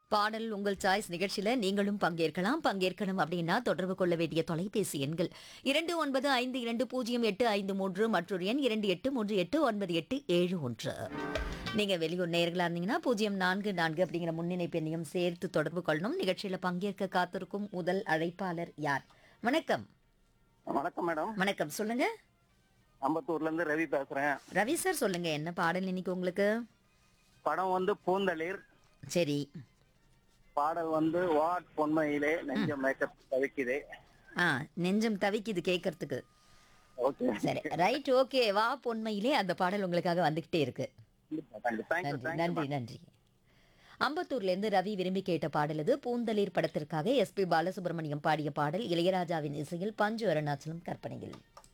பாடல் உங்கள் சாய்ஸ் நிகழ்ச்சியில நீங்களும் பங்கேற்கலாம் பங்கேற்கணும் அப்படின்னா தொடர்பு கொள்ள வேண்டிய தொலைபேசி எண்கள் இரண்டு ஒன்பது ஐந்து இரண்டு பூஜ்ஜியம் எட்டு ஐந்து மூன்று மற்றொரு எண் இரண்டு எட்டு மூன்று எட்டு ஒன்பது எட்டு ஏழு ஒன்று நீங்க வெளியூர் நேயர்களா இருந்தீங்கன்னா பூஜ்ஜியம் நான்கு நான்கு அப்படிங்கிற முன்னிணைப்பு எண்ணையும் சேர்த்து தொடர்பு கொள்ளணும் நிகழ்ச்சியில பங்கேற்க காத்திருக்கும் முதல் அழைப்பாளர் யார் வணக்கம் வணக்கம் மேடம் வணக்கம் சொல்லுங்க அம்பத்தூர்ல இருந்து ரவி பேசுறேன் ரவி சார் சொல்லுங்க என்ன பாடல் இன்னைக்கு உங்களுக்கு படம் வந்து பூந்தளிர் சரி பாடல் வந்து வாட் பொன்மையிலே நெஞ்ச மேக்கப் தவிக்குதே ஆ நெஞ்சம் தவிக்குது கேட்கறதுக்கு ஓகே சரி ரைட் ஓகே வா பொன்மையிலே அந்த பாடல் உங்களுக்காக வந்துகிட்டே இருக்கு தேங்க்யூ தேங்க்யூ நன்றி நன்றி நன்றி அம்பத்தூர்ல இருந்து ரவி விரும்பி கேட்ட பாடல் இது பூந்தளிர் படத்திற்காக எஸ்பி பாலசுப்ரமணியம் பாடிய பாடல் இளையராஜாவின் இசையில் பஞ்சு அருணாச்சலம் கற்பனையில்